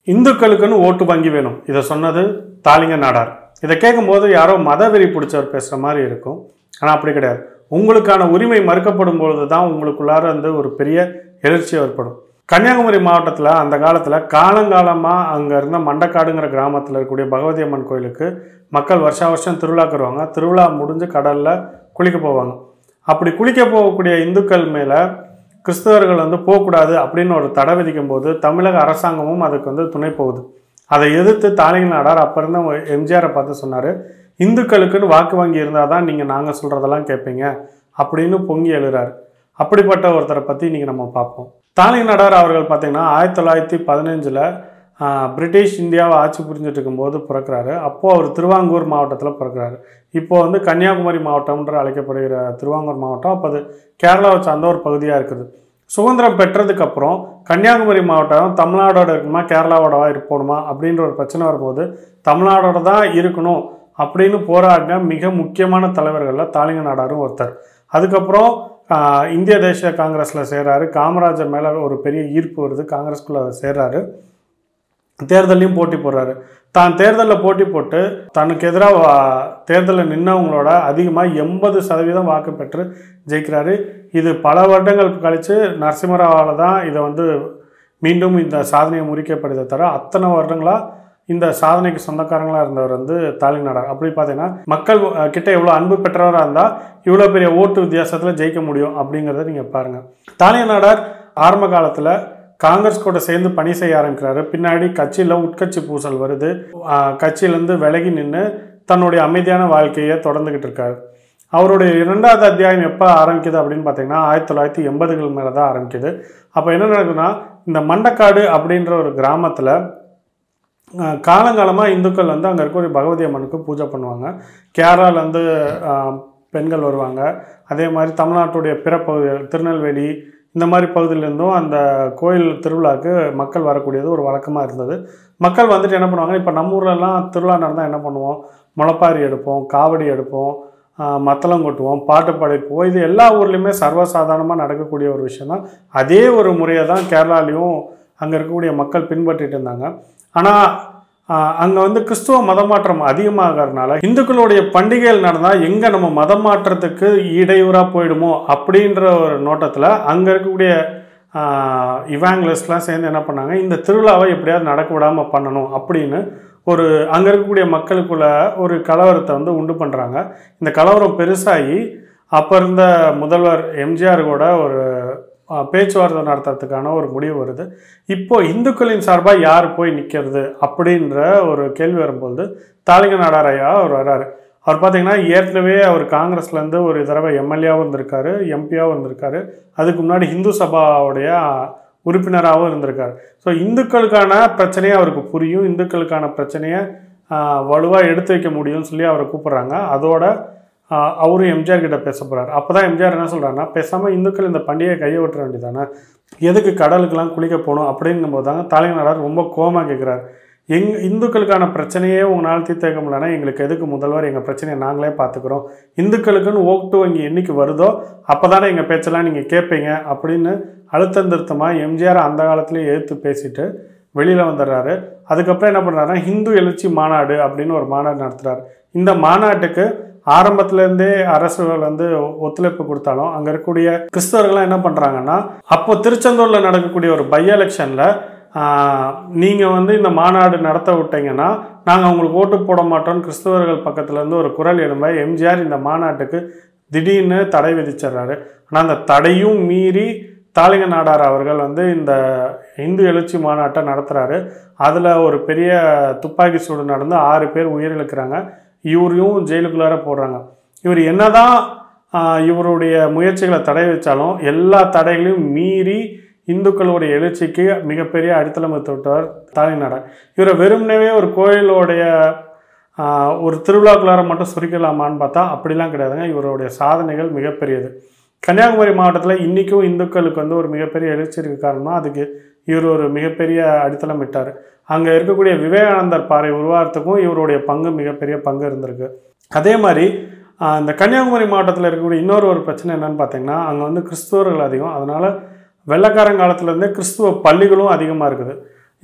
இந்துக்களுக்குன்னு ஓட்டு வங்கி வேணும் இதை சொன்னது தாலிங்க நாடார் இதை கேட்கும்போது யாரோ மதவெறி பிடிச்சவர் பேசுகிற மாதிரி இருக்கும் ஆனால் அப்படி கிடையாது உங்களுக்கான உரிமை மறுக்கப்படும் பொழுது தான் உங்களுக்குள்ளார வந்து ஒரு பெரிய எழுச்சி ஏற்படும் கன்னியாகுமரி மாவட்டத்தில் அந்த காலத்தில் காலங்காலமாக அங்கே இருந்த மண்டக்காடுங்கிற கிராமத்தில் இருக்கக்கூடிய பகவதி அம்மன் கோயிலுக்கு மக்கள் வருஷா வருஷம் திருவிழாக்கு வருவாங்க திருவிழா முடிஞ்சு கடலில் குளிக்க போவாங்க அப்படி குளிக்க போகக்கூடிய இந்துக்கள் மேலே கிறிஸ்தவர்கள் வந்து போகக்கூடாது அப்படின்னு ஒரு தடை விதிக்கும் போது தமிழக அரசாங்கமும் அதுக்கு வந்து துணை போகுது அதை எதிர்த்து தாலிங்க நாடார் அப்போ இருந்த எம்ஜிஆரை பார்த்து சொன்னார் இந்துக்களுக்குன்னு வாக்கு வங்கி இருந்தால் தான் நீங்கள் நாங்கள் சொல்கிறதெல்லாம் கேட்பீங்க அப்படின்னு பொங்கி எழுறாரு அப்படிப்பட்ட ஒருத்தரை பற்றி இன்றைக்கி நம்ம பார்ப்போம் தாலிங்க நாடார் அவர்கள் பார்த்திங்கன்னா ஆயிரத்தி தொள்ளாயிரத்தி பதினஞ்சில் பிரிட்டிஷ் இந்தியாவை ஆட்சி புரிஞ்சுட்டு இருக்கும்போது பிறக்கிறாரு அப்போது அவர் திருவாங்கூர் மாவட்டத்தில் பிறக்கிறாரு இப்போ வந்து கன்னியாகுமரி மாவட்டம்ன்ற அழைக்கப்படுகிற திருவாங்கூர் மாவட்டம் அப்போ அது கேரளாவை சார்ந்த ஒரு பகுதியாக இருக்குது சுதந்திரம் பெற்றதுக்கப்புறம் கன்னியாகுமரி மாவட்டம் தமிழ்நாடோட இருக்குமா கேரளாவோடவா இருப்போணுமா அப்படின்ற ஒரு பிரச்சனை வரும்போது தமிழ்நாடோட தான் இருக்கணும் அப்படின்னு போராடின மிக முக்கியமான தலைவர்களில் தாலிங்க நாடாரும் ஒருத்தர் அதுக்கப்புறம் ஆஹ், இந்திய தேசிய காங்கிரஸில் சேர்றாரு காமராஜர் மேலே ஒரு பெரிய ஈர்ப்பு வருது காங்கிரஸ்குள்ளே சேர்றாரு தேர்தலையும் போட்டி போடுறாரு தான் தேர்தலில் போட்டி போட்டு தனக்கு எதிராக தேர்தலில் நின்னவங்களோட அதிகமாக எண்பது சதவீதம் வாக்கு பெற்று ஜெயிக்கிறாரு இது பல வருடங்கள் கழித்து நரசிம்மராவால் தான் இதை வந்து மீண்டும் இந்த சாதனையை முறிக்கப்படுதே தவிர அத்தனை வருடங்களாக இந்த சாதனைக்கு சொந்தக்காரங்களாக இருந்தவர் வந்து தாலிங் நாடார் அப்படி பார்த்தீங்கன்னா மக்கள் அஹ், கிட்ட எவ்வளோ அன்பு பெற்றவராக இருந்தால் இவ்வளோ பெரிய ஓட்டு வித்தியாசத்தில் ஜெயிக்க முடியும் அப்படிங்கிறத நீங்கள் பாருங்கள் தாலிங் நாடார் ஆரம்ப காலத்தில் காங்கிரஸ் கூட சேர்ந்து பணி செய்ய ஆரம்பிக்கிறாரு பின்னாடி கட்சியில் உட்கட்சி பூசல் வருது ஆஹ் கட்சியிலேருந்து விலகி நின்று தன்னுடைய அமைதியான வாழ்க்கையை தொடர்ந்துக்கிட்டு இருக்காரு அவருடைய இரண்டாவது அத்தியாயம் எப்போ ஆரம்பிக்குது அப்படின்னு பார்த்தீங்கன்னா ஆயிரத்தி தொள்ளாயிரத்தி எண்பதுகள் மேலே தான் ஆரம்பிக்குது அப்போ என்ன நடக்குதுன்னா இந்த மண்டக்காடு அப்படின்ற ஒரு கிராமத்தில் காலங்காலமாக இந்துக்கள் வந்து அங்கே இருக்கக்கூடிய பகவதி அம்மனுக்கு பூஜை பண்ணுவாங்க கேரளாலேருந்து பெண்கள் வருவாங்க அதே மாதிரி தமிழ்நாட்டுடைய பிற பகுதிகள் திருநெல்வேலி இந்த மாதிரி பகுதியிலேருந்தும் அந்த கோயில் திருவிழாக்கு மக்கள் வரக்கூடியது ஒரு வழக்கமாக இருந்தது மக்கள் வந்துட்டு என்ன பண்ணுவாங்க இப்போ நம்ம ஊர்லலாம் திருவிழா நடந்தால் என்ன பண்ணுவோம் முளைப்பாரி எடுப்போம் காவடி எடுப்போம் ஆஹ் மத்தளம் கொட்டுவோம் பாட்டு படைப்போம் இது எல்லா ஊர்லேயுமே சர்வசாதாரணமாக நடக்கக்கூடிய ஒரு விஷயம் தான் அதே ஒரு முறையை தான் கேரளாலையும் அங்கே இருக்கக்கூடிய மக்கள் பின்பற்றிட்டு இருந்தாங்க ஆனால் அங்கே வந்து கிறிஸ்துவ மதமாற்றம் அதிகமாகறதுனால இந்துக்களுடைய பண்டிகைகள் நடந்தால் எங்கே நம்ம மதம் மாற்றத்துக்கு இடையூறாக போயிடுமோ அப்படின்ற ஒரு நோட்டத்தில் அங்கே இருக்கக்கூடிய இவாங்கலிஸ்ட்லாம் சேர்ந்து என்ன பண்ணாங்க இந்த திருவிழாவை எப்படியாவது நடக்க விடாமல் பண்ணணும் அப்படின்னு ஒரு அங்கே இருக்கக்கூடிய மக்களுக்குள்ள ஒரு கலவரத்தை வந்து உண்டு பண்ணுறாங்க இந்த கலவரம் பெருசாகி அப்போ இருந்த முதல்வர் எம்ஜிஆர் கூட ஒரு ஆஹ், பேச்சுவார்த்தை நடத்துறதுக்கான ஒரு முடிவு வருது இப்போ இந்துக்களின் சார்பாக யார் போய் நிற்கிறது அப்படின்ற ஒரு கேள்வி வரும்போது தாலிங்க நாடாரையா அவர் வராரு அவர் பார்த்தீங்கன்னா ஏற்கனவே அவர் காங்கிரஸ்லேருந்து ஒரு தடவை எம்எல்ஏவும் இருந்திருக்காரு எம்பியாவும் இருந்திருக்காரு அதுக்கு முன்னாடி இந்து சபாவுடைய உறுப்பினராகவும் இருந்திருக்காரு ஸோ இந்துக்களுக்கான பிரச்சனையை அவருக்கு புரியும் இந்துக்களுக்கான பிரச்சனையை வலுவாக எடுத்து வைக்க முடியும்னு சொல்லி அவரை கூப்பிட்றாங்க அதோட ஆஹ், அவரும் எம்ஜிஆர் கிட்ட பேச போகிறார் அப்போ தான் எம்ஜிஆர் என்ன சொல்கிறாருன்னா பேசாமல் இந்துக்கள் இந்த பண்டிகையை கையை விட்டுற வேண்டியதானே எதுக்கு கடலுக்கெல்லாம் குளிக்க போகணும் அப்படிங்கும்போது தாங்க தலைநகர் ரொம்ப கோமா கேட்குறாரு எங் இந்துக்களுக்கான பிரச்சனையே உங்களால் தீர்த்து வைக்க முடியலன்னா எங்களுக்கு எதுக்கு முதல்வர் எங்கள் பிரச்சனையை நாங்களே பார்த்துக்குறோம் இந்துக்களுக்குன்னு ஓட்டு வங்கி என்னைக்கு வருதோ அப்போ தானே எங்கள் பேச்செல்லாம் நீங்கள் கேட்பீங்க அப்படின்னு அழுத்தம் திருத்தமாக எம்ஜிஆர் அந்த காலத்துலேயே எதிர்த்து பேசிட்டு வெளியில் வந்துடுறாரு அதுக்கப்புறம் என்ன பண்ணுறாருன்னா ஹிந்து எழுச்சி மாநாடு அப்படின்னு ஒரு மாநாடு நடத்துகிறார் இந்த மாநாட்டுக்கு ஆரம்பத்துலேருந்தே அரசுகள் வந்து ஒத்துழைப்பு கொடுத்தாலும் அங்கே இருக்கக்கூடிய கிறிஸ்தவர்கள்லாம் என்ன பண்ணுறாங்கன்னா அப்போ திருச்செந்தூரில் நடக்கக்கூடிய ஒரு பை எலெக்ஷனில் நீங்கள் வந்து இந்த மாநாடு நடத்த விட்டீங்கன்னா நாங்கள் உங்களுக்கு ஓட்டு போட மாட்டோம்னு கிறிஸ்தவர்கள் பக்கத்துலேருந்து ஒரு குரல் எழும்ப எம்ஜிஆர் இந்த மாநாட்டுக்கு திடீர்னு தடை விதிச்சிடுறாரு ஆனால் அந்த தடையும் மீறி தாலிங்க நாடார் அவர்கள் வந்து இந்த இந்து எழுச்சி மாநாட்டை நடத்துகிறாரு அதில் ஒரு பெரிய துப்பாக்கி சூடு நடந்து ஆறு பேர் உயிரிழக்கிறாங்க இவரையும் ஜெயிலுக்குள்ளார போடுறாங்க இவர் என்னதான் ஆஹ், இவருடைய முயற்சிகளை தடை வச்சாலும் எல்லா தடைகளையும் மீறி இந்துக்களுடைய எழுச்சிக்கு மிகப்பெரிய அடித்தளம் வைத்து விட்டவர் தாலிங்க நாடார் இவரை வெறுமனவே ஒரு கோயிலோடைய ஆஹ், ஒரு திருவிழாக்குள்ளார மட்டும் சுருக்கலாமான்னு பார்த்தா அப்படிலாம் கிடையாதுங்க இவருடைய சாதனைகள் மிகப்பெரியது கன்னியாகுமரி மாவட்டத்தில் இன்றைக்கும் இந்துக்களுக்கு வந்து ஒரு மிகப்பெரிய எழுச்சி இருக்கு காரணம்னா அதுக்கு இவர் ஒரு மிகப்பெரிய அடித்தளம் விட்டார் அங்கே இருக்கக்கூடிய விவேகானந்தர் பாறை உருவாகிறதுக்கும் இவருடைய பங்கு மிகப்பெரிய பங்கு இருந்திருக்கு அதே மாதிரி ஆஹ், இந்த கன்னியாகுமரி மாவட்டத்தில் இருக்கக்கூடிய இன்னொரு ஒரு பிரச்சனை என்னன்னு பார்த்தீங்கன்னா அங்கே வந்து கிறிஸ்துவர்கள் அதிகம் அதனால் வெள்ளக்காரன் காலத்துலேருந்தே கிறிஸ்துவ பள்ளிகளும் அதிகமாக இருக்குது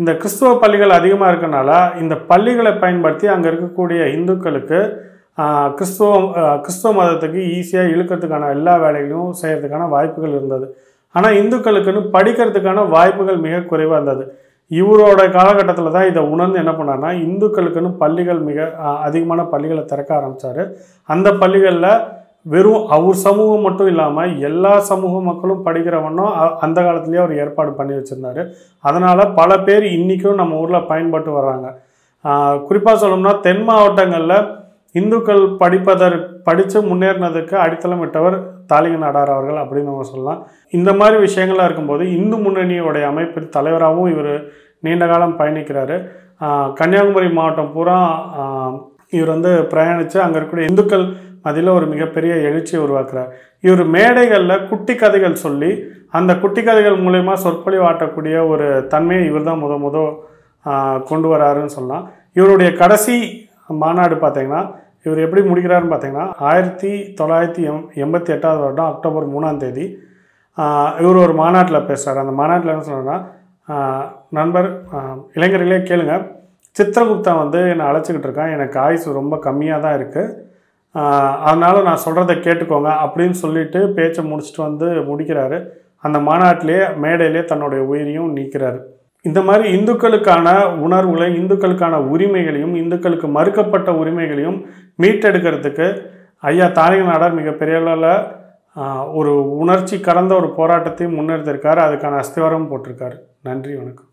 இந்த கிறிஸ்துவ பள்ளிகள் அதிகமாக இருக்கனால இந்த பள்ளிகளை பயன்படுத்தி அங்கே இருக்கக்கூடிய இந்துக்களுக்கு ஆஹ், கிறிஸ்துவ ஆஹ், கிறிஸ்துவ மதத்துக்கு ஈஸியாக இழுக்கிறதுக்கான எல்லா வேலைகளையும் செய்கிறதுக்கான வாய்ப்புகள் இருந்தது ஆனால் இந்துக்களுக்குன்னு படிக்கிறதுக்கான வாய்ப்புகள் மிக குறைவாக இருந்தது இவரோட காலகட்டத்தில் தான் இதை உணர்ந்து என்ன பண்ணார்னா இந்துக்களுக்குன்னு பள்ளிகள் மிக ஆஹ், அதிகமான பள்ளிகளை திறக்க ஆரம்பித்தார் அந்த பள்ளிகளில் வெறும் அவர் சமூகம் மட்டும் இல்லாமல் எல்லா சமூக மக்களும் படிக்கிற வண்ணம் அ- அந்த காலத்துலேயே அவர் ஏற்பாடு பண்ணி வச்சுருந்தாரு அதனால் பல பேர் இன்றைக்கும் நம்ம ஊரில் பயன்பட்டு வர்றாங்க குறிப்பாக சொல்லணும்னா தென் மாவட்டங்களில் இந்துக்கள் படிப்பதற் படித்து முன்னேறினதுக்கு அடித்தளம் விட்டவர் தாலிங்க நாடார் அவர்கள் அப்படின்னு நம்ம சொல்லலாம் இந்த மாதிரி விஷயங்கள்லாம் இருக்கும்போது இந்து முன்னணியோடைய அமைப்பின் தலைவராகவும் இவர் நீண்ட காலம் பயணிக்கிறாரு ஆஹ் கன்னியாகுமரி மாவட்டம் பூரா ஆஹ் இவர் வந்து பிரயாணித்து அங்கே இருக்கக்கூடிய இந்துக்கள் மத்தியில் ஒரு மிகப்பெரிய எழுச்சியை உருவாக்குறார் இவர் மேடைகளில் குட்டி கதைகள் சொல்லி அந்த குட்டி கதைகள் மூலயமா சொற்பொழிவு ஆட்டக்கூடிய ஒரு தன்மையை இவர் தான் முத முத ஆஹ் கொண்டு வராருன்னு சொல்லலாம் இவருடைய கடைசி மாநாடு பார்த்தீங்கன்னா இவர் எப்படி முடிக்கிறாருன்னு பார்த்தீங்கன்னா ஆயிரத்தி தொள்ளாயிரத்தி எம் எண்பத்தி எட்டாவது வருடம் அக்டோபர் மூணாம் தேதி ஆஹ் இவர் ஒரு மாநாட்டில் பேசுகிறார் அந்த மாநாட்டில் என்ன சொல்கிறேன்னா நண்பர் ஆஹ் இளைஞர்களே கேளுங்க சித்திரகுப்தன் வந்து என்னை அழைச்சிக்கிட்டு இருக்கான் எனக்கு ஆயுசு ரொம்ப கம்மியாக தான் இருக்குது அதனால் நான் சொல்கிறத கேட்டுக்கோங்க அப்படின்னு சொல்லிட்டு பேச்சை முடிச்சுட்டு வந்து முடிக்கிறாரு அந்த மாநாட்டிலே மேடையிலே தன்னுடைய உயிரையும் நீக்கிறாரு இந்த மாதிரி இந்துக்களுக்கான உணர்வுகளை இந்துக்களுக்கான உரிமைகளையும் இந்துக்களுக்கு மறுக்கப்பட்ட உரிமைகளையும் மீட்டெடுக்கிறதுக்கு ஐயா தானிக நாடார் மிகப்பெரிய அளவில் ஆஹ், ஒரு உணர்ச்சி கடந்த ஒரு போராட்டத்தையும் முன்னெடுத்திருக்காரு அதுக்கான அஸ்திவாரம் போட்டிருக்காரு நன்றி வணக்கம்